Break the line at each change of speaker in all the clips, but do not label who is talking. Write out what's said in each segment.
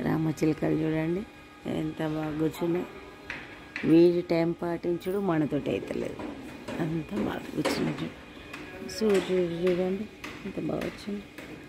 రామచిలుకలు చూడండి ఎంత బాగా కూర్చున్నాయి వీడి టైం పాటించుడు మనతోటి అవుతలేదు అంత బాగా కూర్చున్నట్టు సూర్యుడు చూడండి ఎంత బాగా వచ్చింది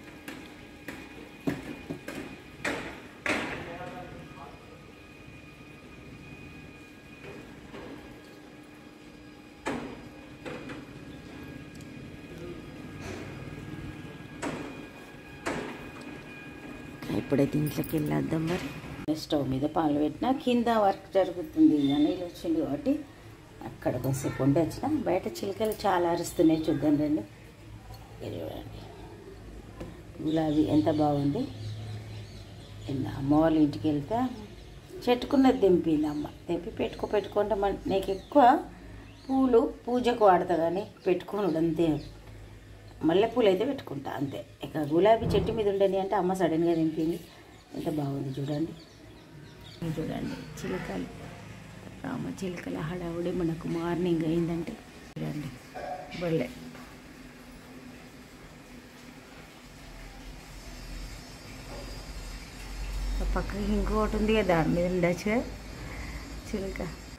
ఇప్పుడైతే ఇంట్లోకి వెళ్ళొద్దాం మరి స్టవ్ మీద పాలు పెట్టినా కింద వర్క్ జరుగుతుంది నీళ్ళు వచ్చింది కాబట్టి అక్కడ కొంచెంసేపు ఉండి వచ్చిన బయట చిలుకలు చాలా అరుస్తున్నాయి చూద్దాం రండి ఇది చూడండి గులాబీ ఎంత బాగుంది నిన్న అమ్మ వాళ్ళ ఇంటికి వెళ్తే చెట్టుకున్నది దింపింది అమ్మ తెంపి పెట్టుకో పెట్టుకుంటే మన నీకు ఎక్కువ పూలు పూజకు వాడతా కానీ పెట్టుకోనుడు అంతే మల్లెపూలు అయితే పెట్టుకుంటా అంతే ఇక గులాబీ చెట్టు మీద ఉండని అంటే అమ్మ సడన్గా దింపింది ఎంత బాగుంది చూడండి ఇది చూడండి చిలుకలు రామ చిలుకల హడావుడి మనకు మార్నింగ్ అయిందంటే చూడండి బళ్ళే ఆ పక్కకి ఇంకోటి ఉంది కదా దాని మీద ఉండొచ్చు కదా చిలుక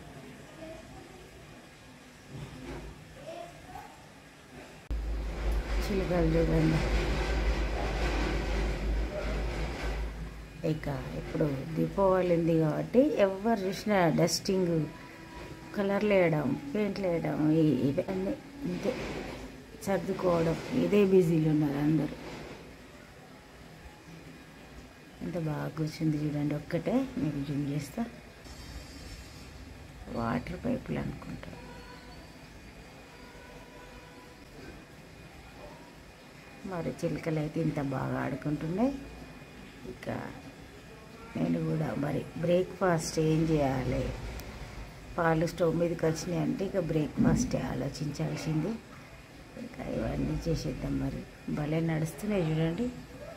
చిలుకలు చూడండి ఇక ఇప్పుడు దీపావళి ఉంది కాబట్టి ఎవరు చూసినా డస్టింగ్ కలర్లు వేయడం పెయింట్లు వేయడం ఈ- ఇవన్నీ ఇంతే సర్దుకోవడం ఇదే బిజీలో ఉన్నారు అందరూ ఎంత బాగా కూర్చుంది చూడండి ఒక్కటే మీకు జూమ్ చేస్తా వాటర్ పైపులు అనుకుంటా మరి చిలుకలు అయితే ఇంత బాగా ఆడుకుంటున్నాయి ఇక నేను కూడా మరి బ్రేక్ఫాస్ట్ ఏం చేయాలి పాలు స్టవ్ మీదకి వచ్చినాయి అంటే ఇక బ్రేక్ఫాస్ట్ ఆలోచించాల్సింది ఇక ఇవన్నీ చేసేద్దాం మరి భలే నడుస్తున్నాయి చూడండి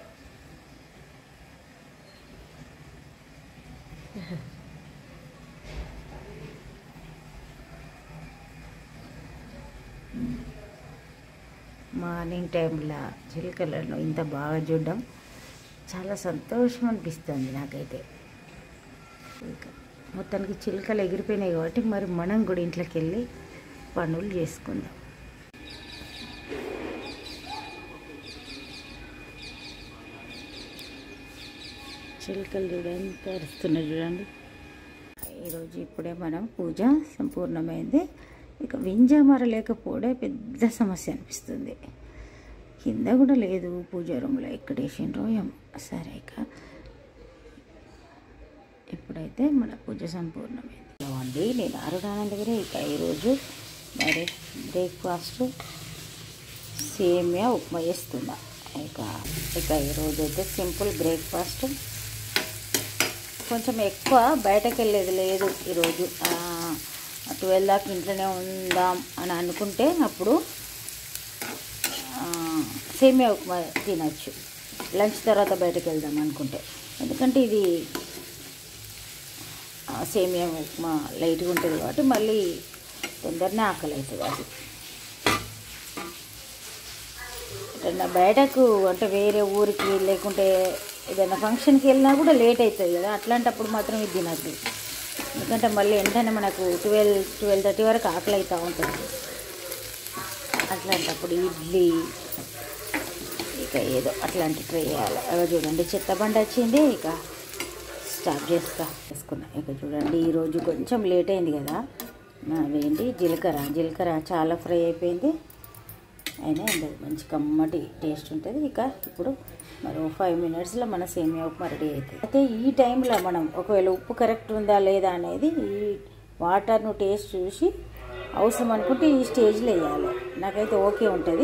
మార్నింగ్ టైంలో చిలుకలను ఇంత బాగా చూడడం చాలా సంతోషం అనిపిస్తుంది నాకైతే ఇంకా మొత్తానికి చిలుకలు ఎగిరిపోయినాయి కాబట్టి మరి మనం కూడా ఇంట్లోకి వెళ్ళి పనులు చేసుకుందాం చిలుకలు చూడండి అరుస్తున్నాయి చూడండి ఈరోజు ఇప్పుడే మనం పూజ సంపూర్ణమైంది ఇక వింజామర లేకపోవడే పెద్ద సమస్య అనిపిస్తుంది కింద కూడా లేదు పూజ రూమ్లో ఎక్కడ వేసిండ్రో ఏమో సరే ఇక ఇప్పుడైతే మన పూజ సంపూర్ణమైంది అండి నేను ఆరుడానం దగ్గర ఇక ఈరోజు మరి బ్రేక్ఫాస్ట్ సేమియా ఉప్మా చేస్తున్నా ఇక ఇక ఈరోజు అయితే సింపుల్ బ్రేక్ఫాస్ట్ కొంచెం ఎక్కువ బయటకు వెళ్ళేది లేదు ఈరోజు ట్వెల్వ్ దాకా ఇంట్లోనే ఉందాం అని అనుకుంటే అప్పుడు ఆ, సేమియా ఉప్మా తినచ్చు లంచ్ తర్వాత బయటకు వెళ్దాం అనుకుంటే ఎందుకంటే ఇది ఆ, సేమియా ఉప్మా లైట్గా ఉంటుంది కాబట్టి మళ్ళీ తొందరనే ఆకలి అవుతుంది అది ఎటన్నా బయటకు అంటే వేరే ఊరికి లేకుంటే ఏదైనా ఫంక్షన్కి వెళ్ళినా కూడా లేట్ అవుతుంది కదా అట్లాంటప్పుడు మాత్రం ఇది తినద్దు ఎందుకంటే మళ్ళీ వెంటనే మనకు ట్వెల్వ్ ట్వెల్వ్ థర్టీ వరకు ఆకలి అవుతూ ఉంటుంది అట్లాంటప్పుడు ఇడ్లీ ఇక ఏదో అట్లాంటి ట్రై చేయాలి అవి చూడండి చెత్త బండి వచ్చింది ఇక స్టార్ట్ చేస్తా వేసుకున్నా ఇక చూడండి ఈరోజు కొంచెం లేట్ అయింది కదా అవేంటి జీలకర్ర జీలకర్ర చాలా ఫ్రై అయిపోయింది అయినా ఉండదు మంచి కమ్మటి టేస్ట్ ఉంటుంది ఇక ఇప్పుడు మరో ఫైవ్ మినిట్స్లో మన సేమియా ఉప్మా రెడీ అవుతుంది అయితే ఈ టైంలో మనం ఒకవేళ ఉప్పు కరెక్ట్ ఉందా లేదా అనేది ఈ వాటర్ను టేస్ట్ చూసి అవసరం అనుకుంటే ఈ స్టేజ్లో వేయాలి నాకైతే ఓకే ఉంటుంది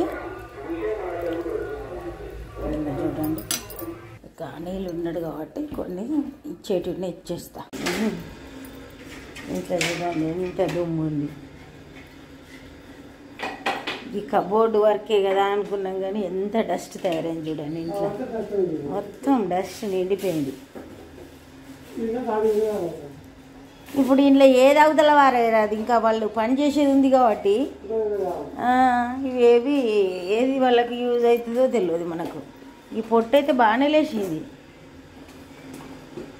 ఇంకా చూడండి ఇక నీళ్ళు ఉన్నాడు కాబట్టి కొన్ని ఇచ్చేటిని ఇచ్చేస్తా ఇంత చూడండి ఇంత దుమ్ము ఉంది ఈ కబోర్డ్ వర్కే కదా అనుకున్నాం కానీ ఎంత డస్ట్ తయారైంది చూడండి ఇంట్లో మొత్తం డస్ట్ నిండిపోయింది ఇప్పుడు ఇంట్లో ఏది అవతల వారేది అది ఇంకా వాళ్ళు పని చేసేది ఉంది కాబట్టి ఆ, ఇవేవి ఏది వాళ్ళకి యూజ్ అవుతుందో తెలియదు మనకు ఈ పొట్టు అయితే బాగానే లేచింది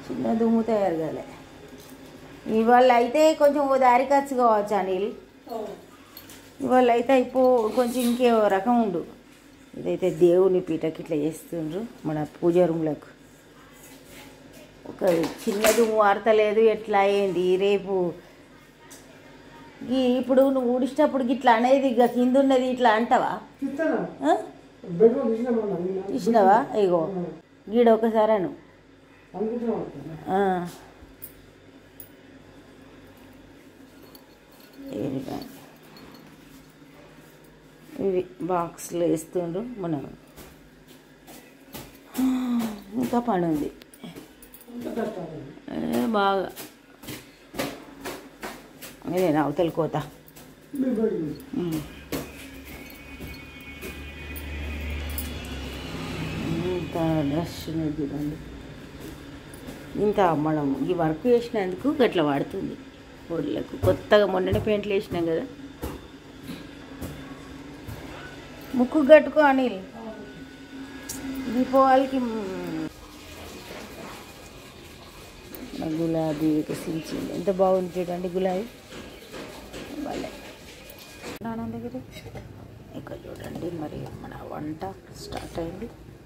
చిన్న దుమ్ము తయారు కాలే ఇవాళ అయితే కొంచెం ఓ దారి ఖర్చు కావచ్చు అనిల్ ఇవాళ అయితే అయిపో కొంచెం ఇంకే రకం ఉండు ఇదైతే దేవుని పీటకి ఇట్లా చేస్తుండ్రు మన పూజ రూమ్లకు ఒక చిన్న దుమ్ము వాడతలేదు ఎట్లా అయ్యింది రేపు ఈ ఇప్పుడు నువ్వు ఊడిచేటప్పుడు ఇట్లా అనేది ఇక కింద ఉన్నది ఇట్లా అంటావా
తీస్తానా
ఆ?
బెడ్రూమ్ తీసినామన్నా నిన్న
తీసినావా ఇగో గీడ ఒకసారి అను
అనుకుంటున్నాం
ఆ. ఏది కాదు. ఇవి బాక్స్లో వేస్తుండ్రు మనం ఇంకా పని ఉంది ఏ, బాగా ఇదే అవతల కోత
మీ బెడ్రూమ్
ఉమ్. ఇంత డ్రెస్ ఉన్నది చూడండి ఇంత మనం ఈ వర్క్ చేసినందుకు గట్లా వాడుతుంది ఊళ్ళకు కొత్తగా మొన్ననే పెయింట్లు వేసినాం కదా ముక్కు కట్టుకో అనిల్ దీపావళికి మ్, నా గులాబీ వికసించింది ఎంత బాగుంది చూడండి గులాబీ భలే నాన్న దగ్గర ఇక చూడండి మరి మన వంట స్టార్ట్ అయింది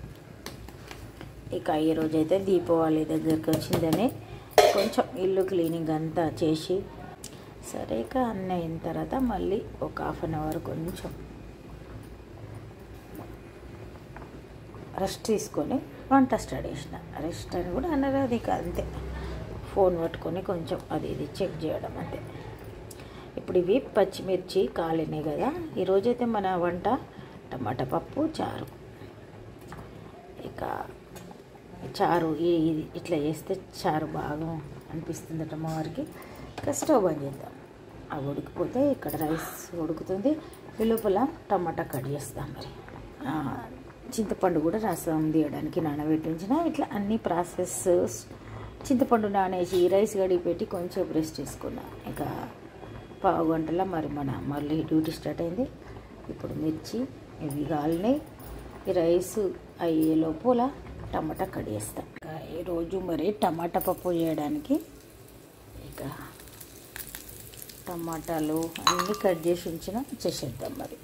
ఇక ఈ రోజైతే దీపావళి దగ్గరికి వచ్చిందని కొంచెం ఇల్లు క్లీనింగ్ అంతా చేసి సరే ఇక అన్న అయిన తర్వాత మళ్ళీ ఒక హాఫ్ అన్ అవర్ కొంచెం రెస్ట్ తీసుకొని వంట స్టార్ట్ చేసిన రెస్ట్ అని కూడా అన్నారు అది ఇక అంతే ఫోన్ పట్టుకొని కొంచెం అది ఇది చెక్ చేయడం అంతే ఇప్పుడు ఇవి పచ్చిమిర్చి కాలినాయి కదా ఈరోజైతే మన వంట టమాటా పప్పు చారు ఇక చారు ఈ- ఇది ఇట్లా చేస్తే చారు బాగా అనిపిస్తుందట మా వారికి ఇక స్టవ్ బంద్ చేద్దాం అవి ఉడికిపోతే ఇక్కడ రైస్ ఉడుకుతుంది ఈ లోపల టమాటా కట్ చేస్తాం మరి ఆ, చింతపండు కూడా రసం తీయడానికి నానబెట్టి ఉంచిన ఇట్లా అన్ని ప్రాసెస్ చింతపండు నానేసి రైస్ గడిగి పెట్టి కొంచెం రెస్ట్ చేసుకున్నా ఇక పావు గంటల మరి మన మళ్ళీ డ్యూటీ స్టార్ట్ అయింది ఇప్పుడు మిర్చి ఇవి కాలినాయి ఈ రైస్ అయ్యే లోపల టమాటా కడిగేస్తా ఇక ఈరోజు మరి టమాటా పప్పు చేయడానికి ఇక టమాటాలు అన్నీ కట్ చేసి ఉంచిన చేసేద్దాం మరి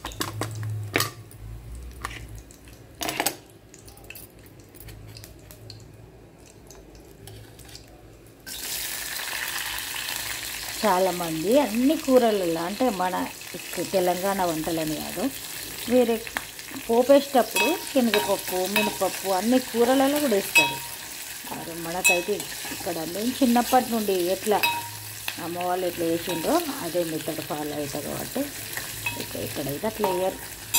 చాలామంది అన్ని కూరలలో అంటే మన ఇక్కడ తెలంగాణ వంటలని కాదు వేరే పోపేసేటప్పుడు శనగపప్పు మినపప్పు అన్ని కూరలలో కూడా వేస్తారు మరి మనకైతే ఇక్కడ మేము చిన్నప్పటి నుండి ఎట్లా అమ్మ వాళ్ళు ఎట్లా వేసిండ్రో అదే మెథడ్ ఫాలో అవుతుంది కాబట్టి ఇక ఇక్కడైతే అట్లా వేయరు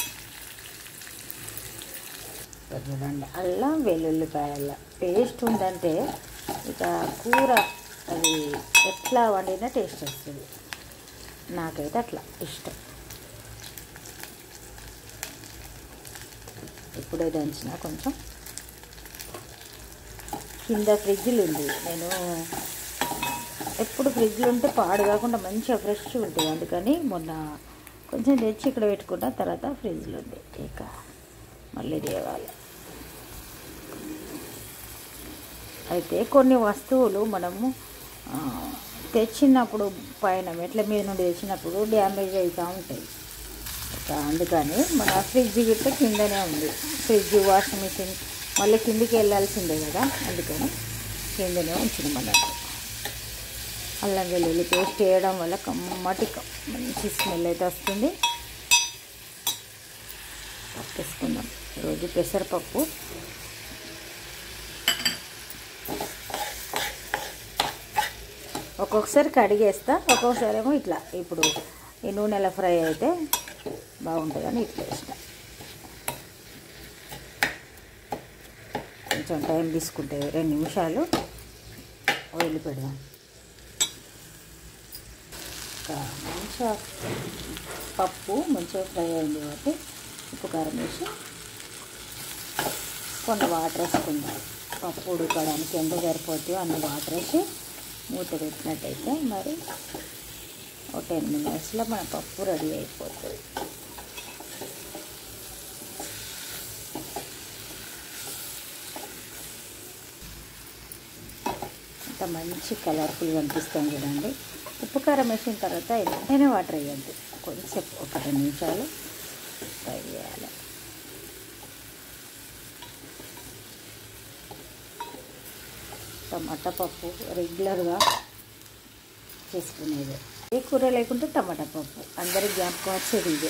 ఇక్కడ చూడండి అల్లం వెల్లుల్లిపాయల పేస్ట్ ఉందంటే ఇక కూర అది ఎట్లా వండినా టేస్ట్ వస్తుంది నాకైతే అట్లా ఇష్టం ఇప్పుడే దంచిన కొంచెం కింద ఫ్రిడ్జ్లు ఉంది నేను ఎప్పుడు ఫ్రిడ్జ్లు ఉంటే పాడు కాకుండా మంచిగా ఫ్రెష్ ఉంటాయి అందుకని మొన్న కొంచెం తెచ్చి ఇక్కడ పెట్టుకున్న తర్వాత ఫ్రిడ్జ్లో ఉంది ఇక మళ్ళీ తేవాలి అయితే కొన్ని వస్తువులు మనము ఆ, తెచ్చినప్పుడు పైన మెట్ల మీద నుండి తెచ్చినప్పుడు డ్యామేజ్ అవుతూ ఉంటాయి ఇక అందుకని మన ఫ్రిడ్జ్ గిట్ట కిందనే ఉంది ఫ్రిడ్జ్ వాషింగ్ మిషన్ మళ్ళీ కిందికి వెళ్ళాల్సిందే కదా అందుకని కిందనే ఉంచినాం అన్నట్టు అల్లం వెల్లుల్లి పేస్ట్ వేయడం వల్ల కమ్మటి క- మంచి స్మెల్ అయితే వస్తుంది పప్పు వేసుకుందాం ఈరోజు పెసరపప్పు ఒక్కొక్కసారి కడిగేస్తా ఒక్కొక్కసారి ఏమో ఇట్లా ఇప్పుడు ఈ నూనెలో ఫ్రై అయితే బాగుంటుందని ఇట్లా వేసిన కొంచెం టైం తీసుకుంటే రెండు నిమిషాలు ఆయిల్ పెడదాం ఇంకా మంచిగా పప్పు మంచిగా ఫ్రై అయింది కాబట్టి ఉప్పు కారం వేసి కొన్ని వాటర్ వేసుకుందాం పప్పు ఉడకడానికి ఎంత సరిపోతుందో అన్ని వాటర్ వేసి మూత పెట్టినట్టయితే మరి ఒక టెన్ మినిట్స్లో మన పప్పు రెడీ అయిపోతుంది ఎంత మంచి కలర్ఫుల్ కనిపిస్తుంది చూడండి ఉప్పు కారం వేసిన తర్వాత వెంటనే వాటర్ వేయద్దు కొద్దిసేపు ఒక రెండు నిమిషాలు ఫ్రై చేయాలి టమాటా పప్పు రెగ్యులర్గా చేసుకునేది ఏ కూర లేకుంటే టమాటా పప్పు అందరికి జ్ఞాపకం వచ్చేది ఇదే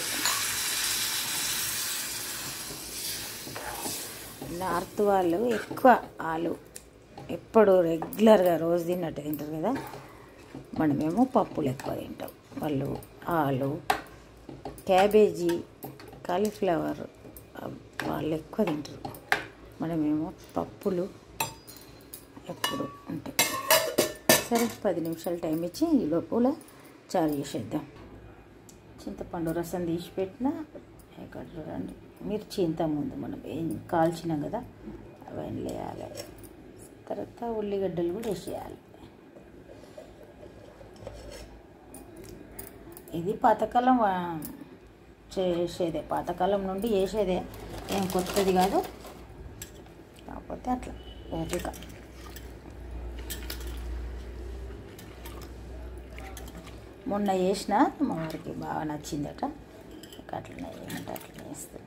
నార్త్ వాళ్ళు ఎక్కువ ఆలు ఎప్పుడు రెగ్యులర్గా రోజు తిన్నట్టు తింటారు కదా మనమేమో పప్పులు ఎక్కువ తింటాం వాళ్ళు ఆలు క్యాబేజీ కాలీఫ్లవర్ వాళ్ళు ఎక్కువ తింటారు మనమేమో పప్పులు ఎప్పుడు ఉంటాయి సరే పది నిమిషాలు టైం ఇచ్చి ఈ లోపల చారు చేసేద్దాం చింతపండు రసం తీసి పెట్టిన ఇక్కడ చూడండి మిర్చి ఇంత ముందు మనం ఏం కాల్చినాం కదా అవన్నీ వేయాలి తర్వాత ఉల్లిగడ్డలు కూడా వేసేయాలి ఇది పాతకాలం వా- చేసేదే పాతకాలం నుండి చేసేదే ఏం కొత్తది కాదు కాకపోతే అట్లా ఓపిక మొన్న చేసిన మా వారికి బాగా నచ్చిందట ఇక అట్లనే చేయమంటే అట్లనే చేస్తాను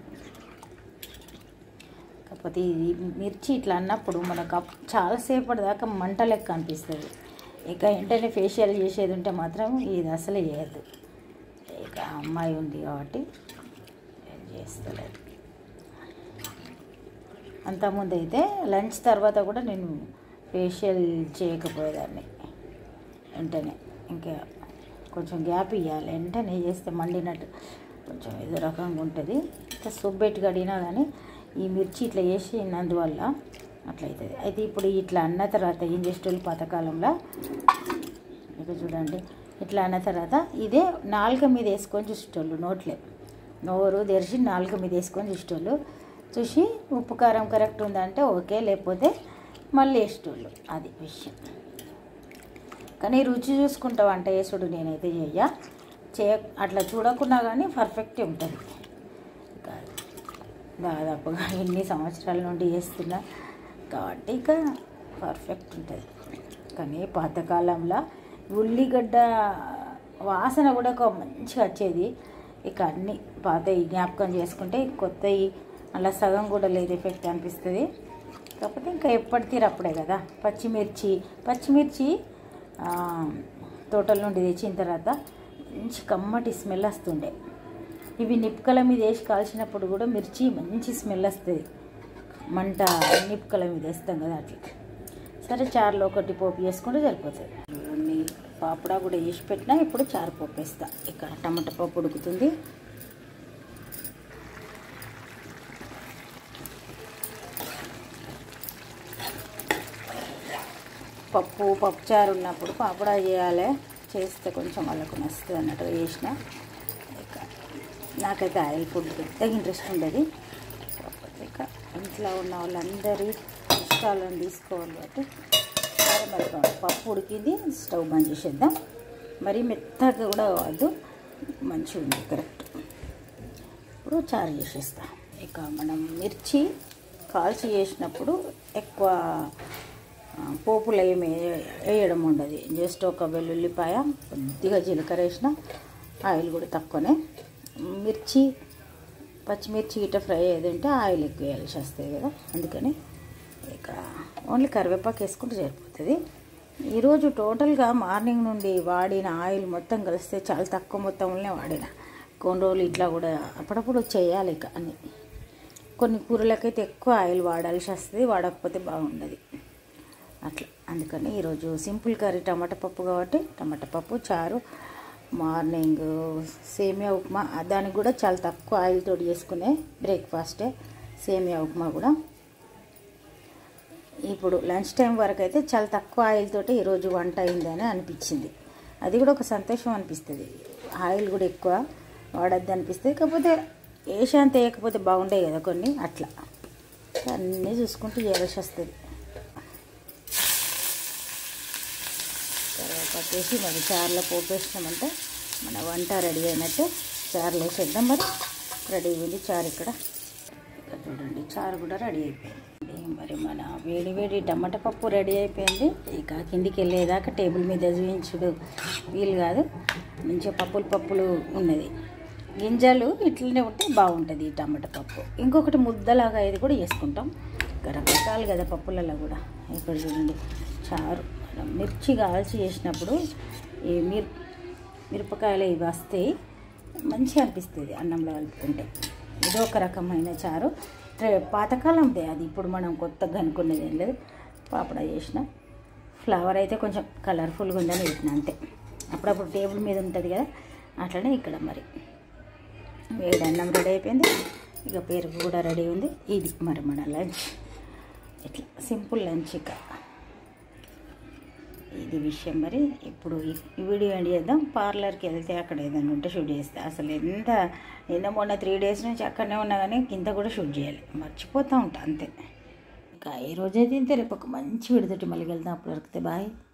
కాకపోతే ఇది మిర్చి ఇట్లా అన్నప్పుడు మనకు అప్- చాలాసేపటి దాకా మంట లెక్క అనిపిస్తుంది ఇక వెంటనే ఫేషియల్ చేసేది ఉంటే మాత్రం ఇది అసలు చేయద్దు ఇక అమ్మాయి ఉంది కాబట్టి ఏం చేస్తలేదు అంతకుముందు అయితే లంచ్ తర్వాత కూడా నేను ఫేషియల్ చేయకపోయేదాన్ని వెంటనే ఇంకా కొంచెం గ్యాప్ ఇవ్వాలి వెంటనే చేస్తే మండినట్టు కొంచెం ఏదో రకంగా ఉంటుంది ఇంకా సుబ్బెట్టి కడిగినా కానీ ఈ మిర్చి ఇట్లా చేసినందువల్ల అట్లా అవుతుంది అయితే ఇప్పుడు ఇట్లా అన్న తర్వాత ఏం చేసేటోళ్ళు పాతకాలంలో ఇక చూడండి ఇట్లా అన్న తర్వాత ఇదే నాలుక మీద వేసుకొని చూసేటోళ్ళు నోట్లే నోరు తెరిచి నాలుక మీద వేసుకొని చూసేటోళ్ళు చూసి ఉప్పు కారం కరెక్ట్ ఉందంటే ఓకే లేకపోతే మళ్ళీ వేసేటోళ్ళు అది విషయం కానీ రుచి చూసుకుంటా వంట చేసుడు నేనైతే చెయ్య చే అట్లా చూడకున్నా కానీ పర్ఫెక్ట్ ఉంటుంది ఇక దాదాపుగా ఎన్ని సంవత్సరాల నుండి చేస్తున్నా కాబట్టి ఇక పర్ఫెక్ట్ ఉంటుంది కానీ పాతకాలంలో ఉల్లిగడ్డ వాసన కూడా ఒక మంచిగా వచ్చేది ఇక అన్ని పాత జ్ఞాపకం చేసుకుంటే కొత్తవి అలా సగం కూడా లేదు ఎఫెక్ట్ అనిపిస్తుంది కాకపోతే ఇంకా ఎప్పటి తీరు అప్పుడే కదా పచ్చిమిర్చి పచ్చిమిర్చి ఆ, తోటల నుండి తెచ్చిన తర్వాత మంచి కమ్మటి స్మెల్ వస్తుండే ఇవి నిప్పుకల మీద వేసి కాల్చినప్పుడు కూడా మిర్చి మంచి స్మెల్ వస్తుంది మంట నిప్పుకల మీద వేస్తాం కదా అట్లా సరే చారులో ఒకటి పోపు చేసుకుంటే సరిపోతుంది ఇవన్నీ పాపడా కూడా వేసి పెట్టినా ఇప్పుడు చారు పోపు వేస్తా ఇక్కడ టమాటా పప్పు ఉడుకుతుంది పప్పు పప్పుచారు ఉన్నప్పుడు పాపడా చేయాలి చేస్తే కొంచెం వాళ్ళకు నచ్చుతుంది అన్నట్టుగా చేసిన ఇక నాకైతే ఆయిల్ ఫుడ్ పెద్దగా ఇంట్రెస్ట్ ఉండదు కాకపోతే ఇక ఇంట్లో ఉన్న వాళ్ళందరి ఇష్టాలను తీసుకోవాలి కాబట్టి సరే మరి పప్పు ఉడికింది స్టవ్ బంద్ చేసేద్దాం మరి మెత్తగా కూడా కావద్దు మంచిగా ఉంది కరెక్ట్ ఇప్పుడు చారు చేసేస్తా ఇక మనం మిర్చి కాల్చి చేసినప్పుడు ఎక్కువ ఆ, పోపులు ఏమి వేయడం ఉండదు జస్ట్ ఒక వెల్లుల్లిపాయ కొద్దిగా జీలకర్ర వేసిన ఆయిల్ కూడా తక్కువనే మిర్చి పచ్చిమిర్చి గిట్ట ఫ్రై అయ్యేదంటే ఆయిల్ ఎక్కువ వేయాల్సి వస్తుంది కదా అందుకని ఇక ఓన్లీ కరివేపాకు వేసుకుంటే సరిపోతుంది ఈరోజు టోటల్గా మార్నింగ్ నుండి వాడిన ఆయిల్ మొత్తం కలిస్తే చాలా తక్కువ మొత్తంలోనే వాడిన కొన్ని రోజులు ఇట్లా కూడా అప్పుడప్పుడు చేయాలి ఇక అని కొన్ని కూరలకైతే ఎక్కువ ఆయిల్ వాడాల్సి వస్తుంది వాడకపోతే బాగుండదు అట్లా అందుకని ఈరోజు సింపుల్ కర్రీ టమాటా పప్పు కాబట్టి టమాటా పప్పు చారు మార్నింగ్ సేమియా ఉప్మా దానికి కూడా చాలా తక్కువ ఆయిల్ తోటి చేసుకునే బ్రేక్ఫాస్టే సేమియా ఉప్మా కూడా ఇప్పుడు లంచ్ టైం వరకు అయితే చాలా తక్కువ ఆయిల్ తోటి ఈరోజు వంట అయిందని అనిపించింది అది కూడా ఒక సంతోషం అనిపిస్తుంది ఆయిల్ కూడా ఎక్కువ వాడద్దు అనిపిస్తుంది కాకపోతే ఏషాంత వేయకపోతే బాగుంటాయి కదా కొన్ని అట్లా అన్నీ చూసుకుంటూ చేయాల్సి వస్తుంది కరివేపాకు వేసి మరి చారులో పోపు వేసినామంటే మన వంట రెడీ అయినట్టు చారులో వేసేద్దాం మరి రెడీ అయింది చారు ఇక్కడ ఇక్కడ చూడండి చారు కూడా రెడీ అయిపోయింది మరి మన వేడి వేడి టమాటా పప్పు రెడీ అయిపోయింది ఇక కిందికి వెళ్ళేదాకా టేబుల్ మీద చూపించుడు వీలు కాదు మంచిగా పప్పులు పప్పులు ఉన్నది గింజలు ఇట్లనే ఉంటే బాగుంటుంది ఈ టమాటా పప్పు ఇంకొకటి ముద్దలాగా ఇది కూడా వేసుకుంటాం ఇంకా రకరకాలు కదా పప్పులలో కూడా ఇక్కడ చూడండి చారు మనం మిర్చి కాల్చి చేసినప్పుడు ఈ మిర్ మిరపకాయలు ఇవి వస్తాయి మంచిగా అనిపిస్తుంది అన్నంలో కలుపుకుంటే ఇది ఒక రకమైన చారు ట్రే- పాతకాలందే అది ఇప్పుడు మనం కొత్తగా అనుకున్నది ఏం లేదు పాపడ చేసిన ఫ్లవర్ అయితే కొంచెం కలర్ఫుల్గా ఉందని పెట్టిన అంతే అప్పుడప్పుడు టేబుల్ మీద ఉంటుంది కదా అట్లనే ఇక్కడ మరి వేడి అన్నం రెడీ అయిపోయింది ఇక పెరుగు కూడా రెడీ ఉంది ఇది మరి మన లంచ్ ఇట్లా సింపుల్ లంచ్ ఇక ఇది విషయం మరి ఇప్పుడు ఈ ఈ వీడియో ఏంటి చేద్దాం పార్లర్కి వెళ్తే అక్కడ ఏదైనా ఉంటే షూట్ చేస్తే అసలు ఎంత నిన్న మొన్న త్రీ డేస్ నుంచి అక్కడనే ఉన్నా కానీ కింద కూడా షూట్ చేయాలి మర్చిపోతూ ఉంటా అంతే ఇంకా ఈ రోజైతే ఇంతే రేపు ఒక మంచి విడుదటి మళ్ళీ వెళ్దాం అప్పుడు వరకు బాయ్